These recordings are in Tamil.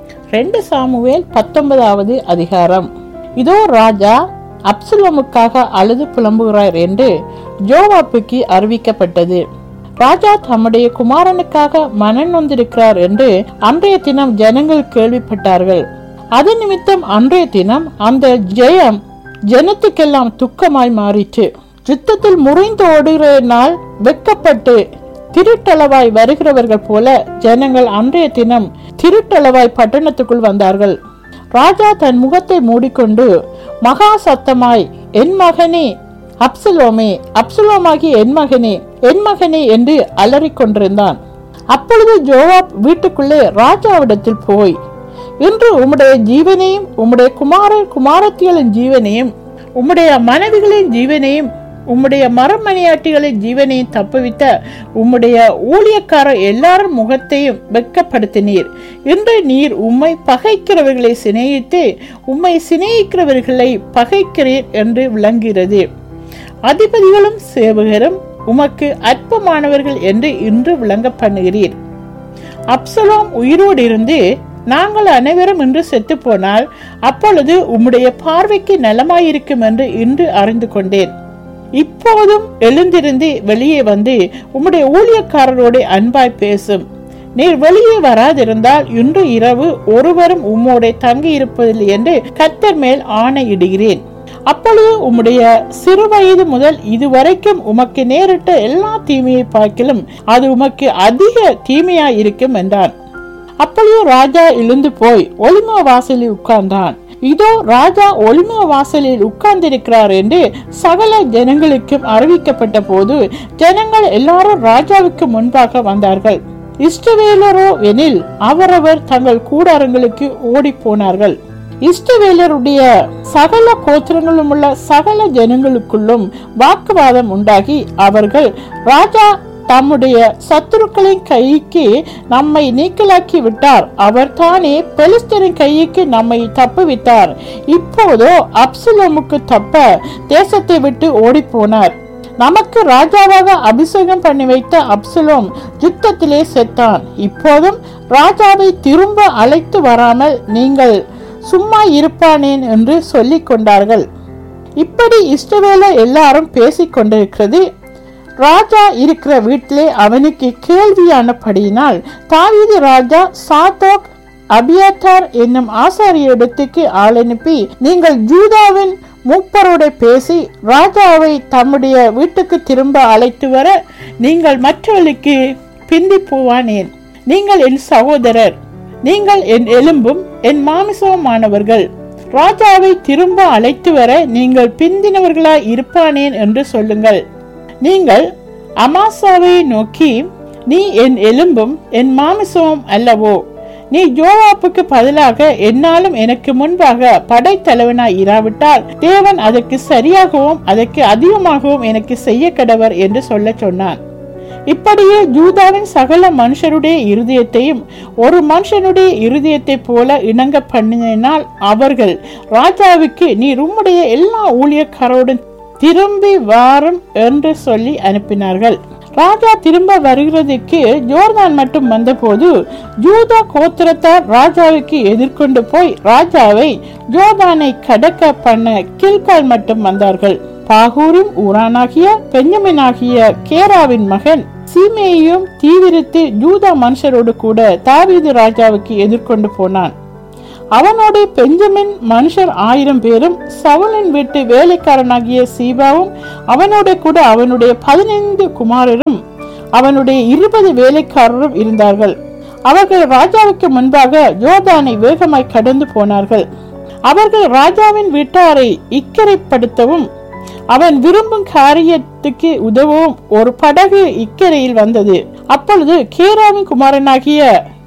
ரெண்டு சாமுவேல் பத்தொன்பதாவது அதிகாரம் இதோ ராஜா அப்சலோமுக்காக அழுது புலம்புகிறார் என்று ஜோவாப்புக்கு அறிவிக்கப்பட்டது ராஜா தம்முடைய குமாரனுக்காக மனம் நொந்திருக்கிறார் என்று அன்றைய தினம் ஜனங்கள் கேள்விப்பட்டார்கள் அது நிமித்தம் அன்றைய தினம் அந்த ஜெயம் ஜனத்துக்கெல்லாம் துக்கமாய் மாறிற்று யுத்தத்தில் முறிந்து ஓடுகிற நாள் வெக்கப்பட்டு திருட்டளவாய் வருகிறவர்கள் போல ஜனங்கள் அன்றைய தினம் திருட்டளவாய் பட்டணத்துக்குள் வந்தார்கள் ராஜா தன் முகத்தை மூடிக்கொண்டு மகா சத்தமாய் என் மகனே அப்சலோமே அப்சலோமாகி என் மகனே என் மகனே என்று அலறிக் கொண்டிருந்தான் அப்பொழுது ஜோவாப் வீட்டுக்குள்ளே ராஜாவிடத்தில் போய் இன்று உம்முடைய ஜீவனையும் உம்முடைய குமாரர் குமாரத்திகளின் ஜீவனையும் உம்முடைய மனைவிகளின் ஜீவனையும் உம்முடைய மரமணியாட்டிகளின் ஜீவனையும் தப்புவித்த உம்முடைய ஊழியக்காரர் எல்லாரும் முகத்தையும் வெட்கப்படுத்தினீர் இன்று நீர் உம்மை பகைக்கிறவர்களை சிநேகித்து உம்மை சிநேகிக்கிறவர்களை பகைக்கிறீர் என்று விளங்குகிறது அதிபதிகளும் சேவகரும் உமக்கு அற்பமானவர்கள் என்று இன்று விளங்க பண்ணுகிறீர் அப்சலோம் உயிரோடு இருந்து நாங்கள் அனைவரும் இன்று செத்து போனால் அப்பொழுது உம்முடைய பார்வைக்கு நலமாயிருக்கும் என்று இன்று அறிந்து கொண்டேன் இப்போதும் எழுந்திருந்து வெளியே வந்து உம்முடைய ஊழியக்காரரோடு அன்பாய் பேசும் நீர் வெளியே வராதிருந்தால் இன்று இரவு ஒருவரும் உம்மோட தங்கி இருப்பதில்லை என்று கத்தர் மேல் ஆணையிடுகிறேன் அப்பொழுது உம்முடைய சிறு வயது முதல் இதுவரைக்கும் உமக்கு நேரிட்ட எல்லா தீமையை பார்க்கிலும் அது உமக்கு அதிக தீமையாய் இருக்கும் என்றான் அப்பொழுது ராஜா எழுந்து போய் ஒளிம வாசலில் உட்கார்ந்தான் இதோ ராஜா ஒளிம வாசலில் உட்கார்ந்திருக்கிறார் என்று சகல ஜனங்களுக்கும் அறிவிக்கப்பட்ட போது ஜனங்கள் எல்லாரும் ராஜாவுக்கு முன்பாக வந்தார்கள் இஷ்டவேலரோ எனில் அவரவர் தங்கள் கூடாரங்களுக்கு ஓடி போனார்கள் இஷ்டவேலருடைய சகல கோத்திரங்களும் உள்ள சகல ஜனங்களுக்குள்ளும் வாக்குவாதம் உண்டாகி அவர்கள் ராஜா தம்முடைய சத்துருக்களின் கைக்கு நம்மை நீக்கலாக்கி விட்டார் அவர் தானே பெலிஸ்தரின் கைக்கு நம்மை தப்புவித்தார் இப்போதோ அப்சலோமுக்கு தப்ப தேசத்தை விட்டு ஓடி போனார் நமக்கு ராஜாவாக அபிஷேகம் பண்ணி வைத்த அப்சலோம் யுத்தத்திலே செத்தான் இப்போதும் ராஜாவை திரும்ப அழைத்து வராமல் நீங்கள் சும்மா இருப்பானேன் என்று சொல்லிக் கொண்டார்கள் இப்படி இஷ்டவேல எல்லாரும் பேசிக் கொண்டிருக்கிறது ராஜா இருக்கிற வீட்டிலே அவனுக்கு கேள்வியானபடியினால் தாவீது ராஜா சாத்தோக் அபியத்தார் என்னும் ஆசாரிய இடத்துக்கு ஆள் அனுப்பி நீங்கள் ஜூதாவின் மூப்பரோட பேசி ராஜாவை தம்முடைய வீட்டுக்கு திரும்ப அழைத்து வர நீங்கள் மற்றவர்களுக்கு பிந்தி போவானேன் நீங்கள் என் சகோதரர் நீங்கள் என் எலும்பும் என் மாமிசவுமானவர்கள் ராஜாவை திரும்ப அழைத்து வர நீங்கள் பிந்தினவர்களாய் இருப்பானேன் என்று சொல்லுங்கள் நீங்கள் அமாசாவை நோக்கி நீ என் எலும்பும் என் மாமிசமும் அல்லவோ நீ ஜோவாப்புக்கு பதிலாக என்னாலும் எனக்கு முன்பாக படைத்தலைவனாய் இராவிட்டால் தேவன் அதற்கு சரியாகவும் அதற்கு அதிகமாகவும் எனக்கு செய்ய கடவர் என்று சொல்ல சொன்னான் இப்படியே ஜூதாவின் சகல மனுஷருடைய இருதயத்தையும் ஒரு மனுஷனுடைய இருதயத்தை போல இணங்க பண்ணினால் அவர்கள் ராஜாவுக்கு நீ உம்முடைய எல்லா ஊழியக்காரோடும் திரும்பி வாரும் என்று சொல்லி அனுப்பினார்கள் ராஜா திரும்ப வருகிறதுக்கு ஜோர்தான் மட்டும் வந்தபோது ஜூதா கோத்திரத்தார் ராஜாவுக்கு எதிர்கொண்டு போய் ராஜாவை ஜோர்தானை கடக்க பண்ண கில்கால் மட்டும் வந்தார்கள் பாகூரின் ஊரானாகிய பெஞ்சமினாகிய கேராவின் மகன் சீமேயும் தீவிரித்து ஜூதா மனுஷரோடு கூட தாவீது ராஜாவுக்கு எதிர்கொண்டு போனான் அவனோட பெஞ்சமின் மனுஷர் ஆயிரம் பேரும் சவுலின் வீட்டு வேலைக்காரனாகிய சீபாவும் அவனோட கூட அவனுடைய பதினைந்து குமாரரும் அவனுடைய இருபது வேலைக்காரரும் இருந்தார்கள் அவர்கள் ராஜாவுக்கு முன்பாக யோர்தானை வேகமாய் கடந்து போனார்கள் அவர்கள் ராஜாவின் வீட்டாரை இக்கரைப்படுத்தவும் அவன் விரும்பும் காரியத்துக்கு உதவும் ஒரு படகு இக்கரையில் வந்தது அப்பொழுது கேராவின் குமாரனாகிய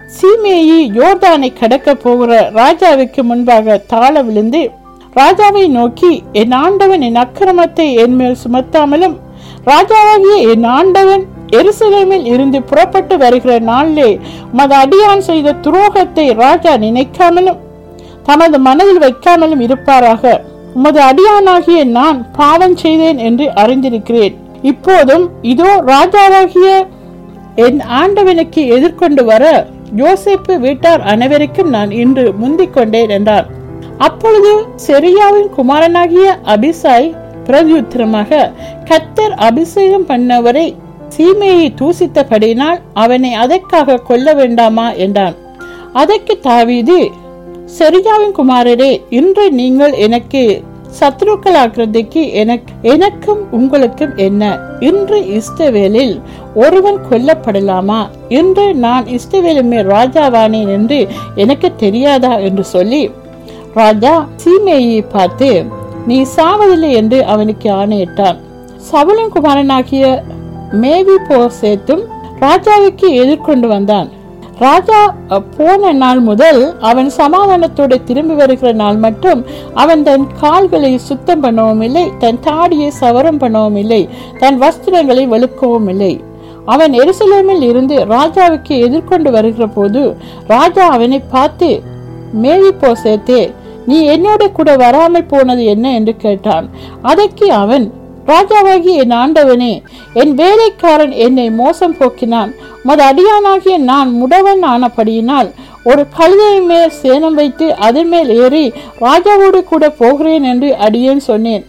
சீமேயி யோர்தானை கடக்க போகிற ராஜாவுக்கு முன்பாக தாழ விழுந்து ராஜாவை நோக்கி என் ஆண்டவன் என் அக்கிரமத்தை என் மேல் சுமத்தாமலும் ராஜாவாகிய என் ஆண்டவன் எருசலேமில் இருந்து புறப்பட்டு வருகிற நாளிலே மத அடியான் செய்த துரோகத்தை ராஜா நினைக்காமலும் தமது மனதில் வைக்காமலும் இருப்பாராக உமது அடியானாகிய நான் பாவம் செய்தேன் என்று அறிந்திருக்கிறேன் இப்போதும் இதோ ராஜாவாகிய என் ஆண்டவனுக்கு எதிர்கொண்டு வர யோசேப்பு வீட்டார் அனைவருக்கும் நான் இன்று முந்திக் கொண்டேன் என்றார் அப்பொழுது செரியாவின் குமாரனாகிய அபிசாய் பிரதியுத்தரமாக கத்தர் அபிஷேகம் பண்ணவரை சீமையை தூசித்தபடினால் அவனை அதற்காக கொல்ல வேண்டாமா என்றான் அதற்கு தாவீது செரியாவின் குமாரரே இன்று நீங்கள் எனக்கு சத்ருக்களாக்குறதுக்கு எனக்கு எனக்கும் உங்களுக்கும் என்ன இன்று இஸ்தவேலில் ஒருவன் கொல்லப்படலாமா இன்று நான் இஸ்தவேலுமே ராஜாவானேன் என்று எனக்கு தெரியாதா என்று சொல்லி ராஜா சீமேயை பார்த்து நீ சாவதில்லை என்று அவனுக்கு ஆணையிட்டான் சவுலின் குமாரனாகிய மேவி போசேத்தும் ராஜாவுக்கு எதிர்கொண்டு வந்தான் ராஜா அஹ், போன நாள் முதல் அவன் சமாதானத்தோடு திரும்பி வருகிற நாள் மட்டும் அவன் தன் கால்களை சுத்தம் பண்ணவும் இல்லை தன் தாடியை சவரம் பண்ணவும் இல்லை தன் வஸ்திரங்களை வெளுக்கவும் இல்லை அவன் எருசலேமில் இருந்து ராஜாவுக்கு எதிர்கொண்டு வருகிற போது ராஜா அவனை பார்த்து மேவி போசேத்தே நீ என்னோட கூட வராமல் போனது என்ன என்று கேட்டான் அதற்கு அவன் ராஜாவாகி என் ஆண்டவனே என் வேலைக்காரன் என்னை மோசம் போக்கினான் மது அடியானாகிய நான் முடவன் ஆனபடியினால் ஒரு கழுதை மேல் சேனம் வைத்து அதன் மேல் ஏறி ராஜாவோடு கூட போகிறேன் என்று அடியேன் சொன்னேன்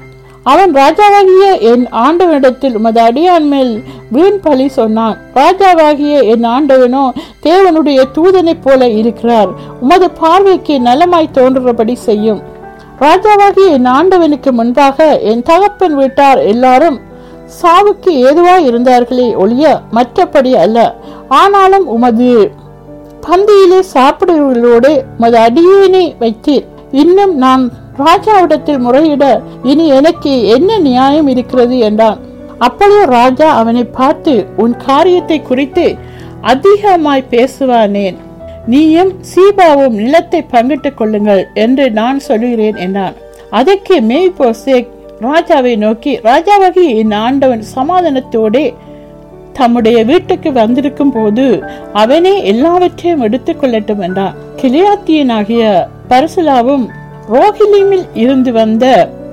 அவன் ராஜாவாகிய என் ஆண்டவனிடத்தில் உமது அடியான் மேல் வீண் பழி சொன்னான் ராஜாவாகிய என் ஆண்டவனோ தேவனுடைய தூதனைப் போல இருக்கிறார் உமது பார்வைக்கு நலமாய் தோன்றுகிறபடி செய்யும் ராஜாவாகிய என் ஆண்டவனுக்கு முன்பாக என் தகப்பன் வீட்டார் எல்லாரும் சாவுக்கு ஏதுவாய் இருந்தார்களே ஒழிய மற்றபடி அல்ல ஆனாலும் உமது பந்தியிலே சாப்பிடுவர்களோடு உமது அடியேனை வைத்தீர் இன்னும் நான் ராஜாவிடத்தில் முறையிட இனி எனக்கு என்ன நியாயம் இருக்கிறது என்றான் அப்பொழுது ராஜா அவனை பார்த்து உன் காரியத்தை குறித்து அதிகமாய் பேசுவானேன் நீயும் சீபாவும் நிலத்தை பங்கிட்டுக் கொள்ளுங்கள் என்று நான் சொல்லுகிறேன் என்றான் அதற்கு மேய்போசேக் ராஜாவை நோக்கி ராஜாவாகி என் ஆண்டவன் சமாதானத்தோடே தம்முடைய வீட்டுக்கு வந்திருக்கும் போது அவனே எல்லாவற்றையும் எடுத்துக் கொள்ளட்டும் என்றான் கிளியாத்தியனாகிய பரசுலாவும் ரோஹிலிமில் இருந்து வந்த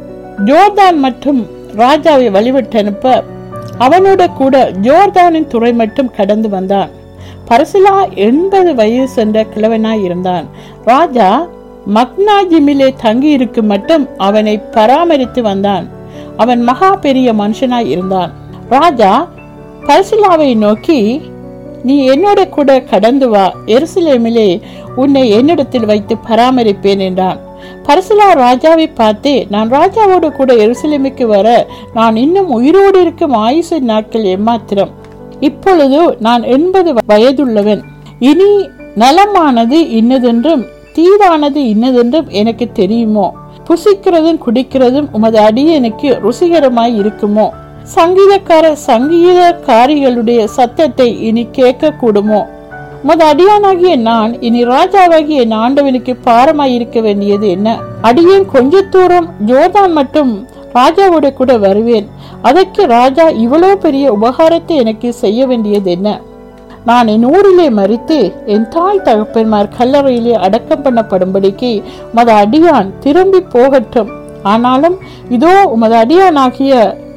ஜோர்தான் மற்றும் ராஜாவை வழிவிட்டு அனுப்ப அவனோட கூட ஜோர்தானின் துறை மட்டும் கடந்து வந்தான் பரசுலா எண்பது வயது சென்ற கிழவனாய் இருந்தான் ராஜா மக்னாஜிமிலே தங்கி இருக்கும் மட்டும் அவனை பராமரித்து வந்தான் அவன் மகா பெரிய மனுஷனாய் இருந்தான் ராஜா பரசுலாவை நோக்கி நீ என்னோட கூட கடந்து வா எருசலேமிலே உன்னை என்னிடத்தில் வைத்து பராமரிப்பேன் என்றான் பரசுலா ராஜாவை பார்த்து நான் ராஜாவோடு கூட எருசலேமுக்கு வர நான் இன்னும் உயிரோடு இருக்கும் ஆயுசு நாட்கள் எம்மாத்திரம் இப்பொழுது நான் எண்பது வயதுள்ளவன் இனி நலமானது இன்னதென்றும் தீதானது இன்னதென்றும் எனக்கு தெரியுமோ புசிக்கிறதும் குடிக்கிறதும் உமது அடியனுக்கு ருசிகரமாய் இருக்குமோ சங்கீதக்கார சங்கீதக்காரிகளுடைய சத்தத்தை இனி கேட்க கூடுமோ உமது அடியானாகிய நான் இனி ராஜாவாகிய என் ஆண்டவனுக்கு பாரமாய் இருக்க வேண்டியது என்ன அடியேன் கொஞ்ச தூரம் ஜோதான் மட்டும் ராஜாவோட கூட வருவேன் அதற்கு ராஜா இவ்வளவு பெரிய உபகாரத்தை எனக்கு செய்ய வேண்டியது என்ன நான் என் ஊரிலே மறித்து என் தாய் தகப்பன்மார் கல்லறையிலே அடக்கம் பண்ணப்படும்படிக்கு உமது அடியான் திரும்பி போகட்டும் ஆனாலும் இதோ உமது அடியானாகிய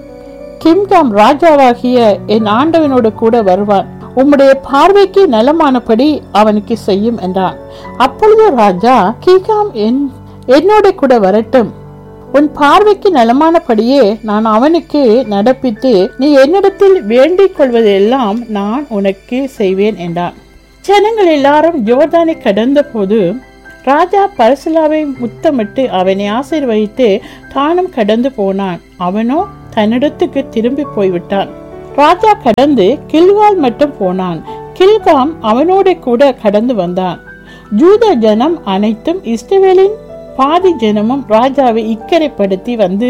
கிம்காம் ராஜாவாகிய என் ஆண்டவனோடு கூட வருவான் உம்முடைய பார்வைக்கு நலமானபடி அவனுக்கு செய்யும் என்றான் அப்பொழுது ராஜா கிகாம் என் என்னோட கூட வரட்டும் உன் பார்வைக்கு நலமானபடியே நான் அவனுக்கு நடப்பித்து நீ என்னிடத்தில் வேண்டிக் கொள்வதெல்லாம் நான் உனக்கு செய்வேன் என்றான் ஜனங்கள் எல்லாரும் ஜோர்தானை கடந்த போது ராஜா பரசுலாவை முத்தமிட்டு அவனை ஆசீர்வதித்து தானும் கடந்து போனான் அவனோ தன்னிடத்துக்கு திரும்பி போய்விட்டான் ராஜா கடந்து கில்கால் மட்டும் போனான் கில்காம் அவனோட கூட கடந்து வந்தான் ஜூத ஜனம் அனைத்தும் இஸ்ரவேலின் பாதி ஜனமும் ராஜாவை இக்கரைப்படுத்தி வந்து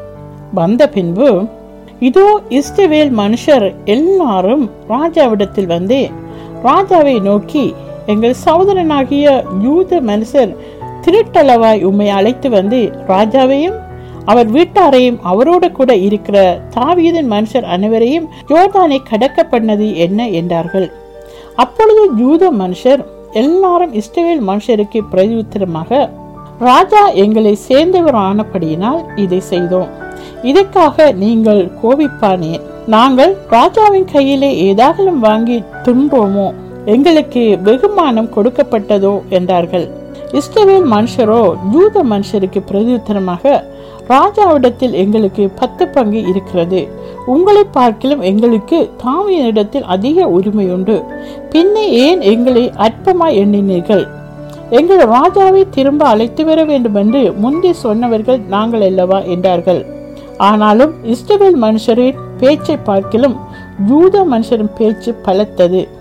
வந்த பின்பு இதோ இஸ்ரவேல் மனுஷர் எல்லாரும் ராஜாவிடத்தில் வந்து ராஜாவை நோக்கி எங்கள் சகோதரனாகிய யூத மனுஷர் திருட்டளவாய் உம்மை அழைத்து வந்து ராஜாவையும் அவர் வீட்டாரையும் அவரோடு கூட இருக்கிற தாவீதின் மனுஷர் அனைவரையும் யோர்தானை கடக்க பண்ணது என்ன என்றார்கள் அப்பொழுது யூத மனுஷர் எல்லாரும் இஸ்ரவேல் மனுஷருக்கு பிரதியுத்தரமாக ராஜா எங்களை சேர்ந்தவர் ஆனபடியினால் இதை செய்தோம் இதற்காக நீங்கள் கோபிப்பானே நாங்கள் ராஜாவின் கையிலே ஏதாகலும் வாங்கி துன்போமோ எங்களுக்கு வெகுமானம் கொடுக்கப்பட்டதோ என்றார்கள் இஸ்ரவேல் மனுஷரோ யூத மனுஷருக்கு பிரதியுத்தரமாக ராஜாவிடத்தில் எங்களுக்கு பத்து பங்கு இருக்கிறது உங்களை பார்க்கிலும் எங்களுக்கு தாமியனிடத்தில் அதிக உரிமை உண்டு பின்னே ஏன் எங்களை அற்பமாய் எண்ணினீர்கள் எங்கள் ராஜாவை திரும்ப அழைத்து வர வேண்டும் என்று முந்தி சொன்னவர்கள் நாங்கள் அல்லவா என்றார்கள் ஆனாலும் இஸ்ரவேல் மனுஷரின் பேச்சை பார்க்கிலும் யூத மனுஷரின் பேச்சு பலத்தது